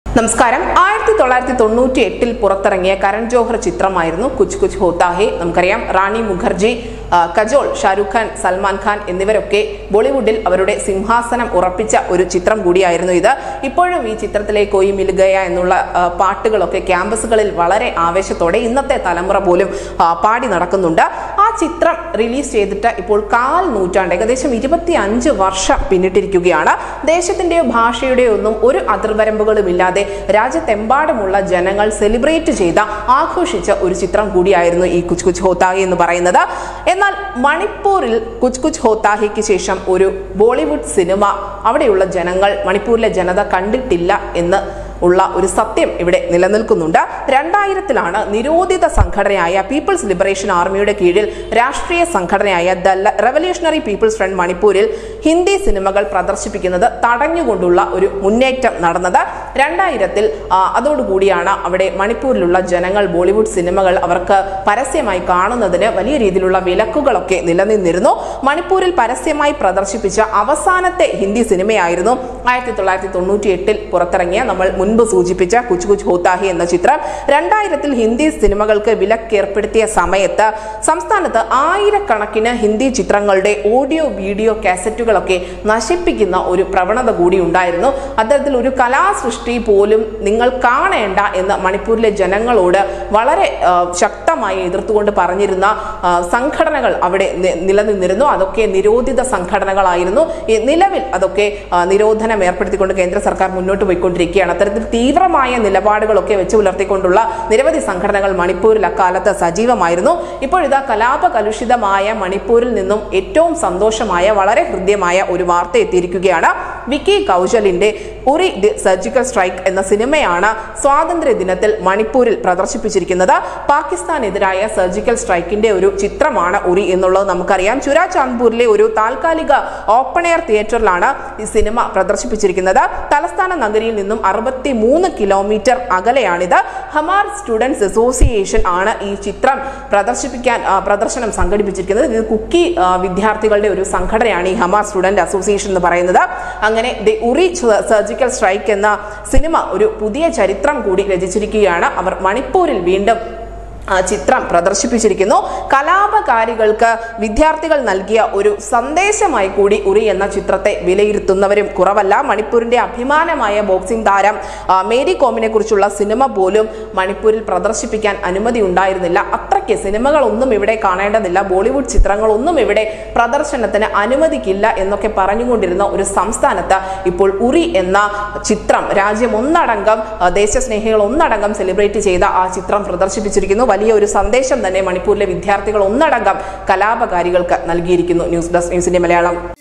നമസ്കാരം ആയിരത്തി തൊള്ളായിരത്തി തൊണ്ണൂറ്റി എട്ടിൽ പുറത്തിറങ്ങിയ കരൺ ജോഹർ ചിത്രമായിരുന്നു കുച്ച് കുച്ച് ഹോത്താ ഹെ നമുക്കറിയാം റാണി മുഖർജി ആ, കജോൾ ഷാരൂഖ് ഖാൻ സൽമാൻ ഖാൻ എന്നിവരൊക്കെ ബോളിവുഡിൽ അവരുടെ സിംഹാസനം ഉറപ്പിച്ച ഒരു ചിത്രം കൂടിയായിരുന്നു ഇത് ഇപ്പോഴും ഈ ചിത്രത്തിലെ കോയി മിലുകയ എന്നുള്ള ആ, പാട്ടുകളൊക്കെ ക്യാമ്പസുകളിൽ വളരെ ആവേശത്തോടെ ഇന്നത്തെ തലമുറ പോലും ആ, പാടി നടക്കുന്നുണ്ട് ആ ചിത്രം റിലീസ് ചെയ്തിട്ട് ഇപ്പോൾ കാൽ നൂറ്റാണ്ട് ഏകദേശം ഇരുപത്തി അഞ്ച് വർഷം പിന്നിട്ടിരിക്കുകയാണ് ദേശത്തിന്റെയോ ഭാഷയുടെയോ ഒന്നും ഒരു അതിർവരമ്പുകളും ഇല്ലാതെ രാജ്യത്തെമ്പാടുമുള്ള ജനങ്ങൾ സെലിബ്രേറ്റ് ചെയ്ത ആഘോഷിച്ച ഒരു ചിത്രം കൂടിയായിരുന്നു ഈ കുച്ച് കുച്ച് ഹോത്താഹി എന്ന് പറയുന്നത് എന്നാൽ മണിപ്പൂരിൽ കുച്ച് കുച്ച് ഹോത്താഹിക്ക് ശേഷം ഒരു ബോളിവുഡ് സിനിമ അവിടെയുള്ള ജനങ്ങൾ മണിപ്പൂരിലെ ജനത കണ്ടിട്ടില്ല എന്ന് ഉള്ള ഒരു സത്യം ഇവിടെ നിലനിൽക്കുന്നുണ്ട് രണ്ടായിരത്തിലാണ് നിരോധിത സംഘടനയായ പീപ്പിൾസ് ലിബറേഷൻ ആർമിയുടെ കീഴിൽ രാഷ്ട്രീയ സംഘടനയായ ദ റവല്യൂഷണറി പീപ്പിൾസ് ഫ്രണ്ട് മണിപ്പൂരിൽ ഹിന്ദി സിനിമകൾ പ്രദർശിപ്പിക്കുന്നത് തടഞ്ഞുകൊണ്ടുള്ള ഒരു മുന്നേറ്റം നടന്നത് രണ്ടായിരത്തിൽ ആ, അതോടുകൂടിയാണ് അവിടെ മണിപ്പൂരിലുള്ള ജനങ്ങൾ ബോളിവുഡ് സിനിമകൾ അവർക്ക് പരസ്യമായി കാണുന്നതിന് വലിയ രീതിയിലുള്ള വിലക്കുകളൊക്കെ നിലനിന്നിരുന്നു മണിപ്പൂരിൽ പരസ്യമായി പ്രദർശിപ്പിച്ച അവസാനത്തെ ഹിന്ദി സിനിമയായിരുന്നു ആയിരത്തി തൊള്ളായിരത്തി തൊണ്ണൂറ്റി എട്ടിൽ പുറത്തിറങ്ങിയ നമ്മൾ മുൻപ് സൂചിപ്പിച്ച കുച്ച് കുച്ച് ഹോത്താഹി എന്ന ചിത്രം രണ്ടായിരത്തിൽ ഹിന്ദി സിനിമകൾക്ക് വിലക്കേർപ്പെടുത്തിയ സമയത്ത് സംസ്ഥാനത്ത് ആയിരക്കണക്കിന് ഹിന്ദി ചിത്രങ്ങളുടെ ഓഡിയോ വീഡിയോ കാസറ്റുകളൊക്കെ നശിപ്പിക്കുന്ന ഒരു പ്രവണത കൂടി ഉണ്ടായിരുന്നു അത്തരത്തിൽ ഒരു കലാസൃഷ്ടി പോലും നിങ്ങൾ കാണേണ്ട എന്ന് മണിപ്പൂരിലെ ജനങ്ങളോട് വളരെ ആ, ശക്തമായി എതിർത്തുകൊണ്ട് പറഞ്ഞിരുന്ന ആ, സംഘടനകൾ അവിടെ നി- നിലനിന്നിരുന്നു അതൊക്കെ നിരോധിത സംഘടനകളായിരുന്നു ഈ നിലവിൽ അതൊക്കെ ആ, നിരോധനം ഏർപ്പെടുത്തിക്കൊണ്ട് കേന്ദ്ര സർക്കാർ മുന്നോട്ട് പോയിക്കൊണ്ടിരിക്കുകയാണ് അത്തരത്തിൽ തീവ്രമായ നിലപാടുകളൊക്കെ വെച്ച് പുലർത്തിക്കൊണ്ടുള്ള നിരവധി സംഘടനകൾ മണിപ്പൂരിൽ അക്കാലത്ത് സജീവമായിരുന്നു ഇപ്പോൾ ഇതാ കലാപ കലുഷിതമായ മണിപ്പൂരിൽ നിന്നും ഏറ്റവും സന്തോഷമായ വളരെ ഹൃദ്യമായ ഒരു വാർത്ത എത്തിയിരിക്കുകയാണ് വിക്കി കൗശലിന്റെ ഉറി ദി സർജിക്കൽ സ്ട്രൈക്ക് എന്ന സിനിമയാണ് സ്വാതന്ത്ര്യ ദിനത്തിൽ മണിപ്പൂരിൽ പ്രദർശിപ്പിച്ചിരിക്കുന്നത് പാകിസ്ഥാനെതിരായ സർജിക്കൽ സ്ട്രൈക്കിന്റെ ഒരു ചിത്രമാണ് ഉറി എന്നുള്ളത് നമുക്കറിയാം ചുരാ ചാന്ദ്പൂരിലെ ഒരു താൽക്കാലിക ഓപ്പൺ എയർ തിയേറ്ററിലാണ് ഈ സിനിമ പ്രദർശിപ്പിച്ചിരിക്കുന്നത് തലസ്ഥാന നഗരിയിൽ നിന്നും അറുപത്തി മൂന്ന് കിലോമീറ്റർ അകലെയാണിത് ഹമാർ സ്റ്റുഡൻസ് അസോസിയേഷൻ ആണ് ഈ ചിത്രം പ്രദർശിപ്പിക്കാൻ ആ, പ്രദർശനം സംഘടിപ്പിച്ചിരിക്കുന്നത് ഇത് കുക്കി ആ, വിദ്യാർത്ഥികളുടെ ഒരു സംഘടനയാണ് ഈ ഹമാർ സ്റ്റുഡന്റ് അസോസിയേഷൻ എന്ന് പറയുന്നത് അങ്ങനെ ദി ഉറി സർജിക്കൽ സ്ട്രൈക്ക് എന്ന സിനിമ ഒരു പുതിയ ചരിത്രം കൂടി രചിച്ചിരിക്കുകയാണ് അവർ മണിപ്പൂരിൽ വീണ്ടും ആ ചിത്രം പ്രദർശിപ്പിച്ചിരിക്കുന്നു കലാപകാരികൾക്ക് വിദ്യാർത്ഥികൾ നൽകിയ ഒരു സന്ദേശമായി കൂടി ഉറി എന്ന ചിത്രത്തെ വിലയിരുത്തുന്നവരും കുറവല്ല മണിപ്പൂരിന്റെ അഭിമാനമായ ബോക്സിംഗ് താരം ആ, മേരി കോമിനെ കുറിച്ചുള്ള സിനിമ പോലും മണിപ്പൂരിൽ പ്രദർശിപ്പിക്കാൻ അനുമതി ഉണ്ടായിരുന്നില്ല അത്രയ്ക്ക് സിനിമകളൊന്നും ഇവിടെ കാണേണ്ടതില്ല ബോളിവുഡ് ചിത്രങ്ങളൊന്നും ഇവിടെ പ്രദർശനത്തിന് അനുവദിക്കില്ല എന്നൊക്കെ പറഞ്ഞുകൊണ്ടിരുന്ന ഒരു സംസ്ഥാനത്ത് ഇപ്പോൾ ഉറി എന്ന ചിത്രം രാജ്യം ഒന്നടങ്കം ആ, ദേശസ്നേഹികൾ ഒന്നടങ്കം സെലിബ്രേറ്റ് ചെയ്ത ആ ചിത്രം പ്രദർശിപ്പിച്ചിരിക്കുന്നു വലിയ ഒരു സന്ദേശം തന്നെ മണിപ്പൂരിലെ വിദ്യാർത്ഥികൾ ഒന്നടങ്കം കലാപകാരികൾക്ക് നൽകിയിരിക്കുന്നു ന്യൂസ് ഡെസ്ക് ന്യൂസിന്റെ മലയാളം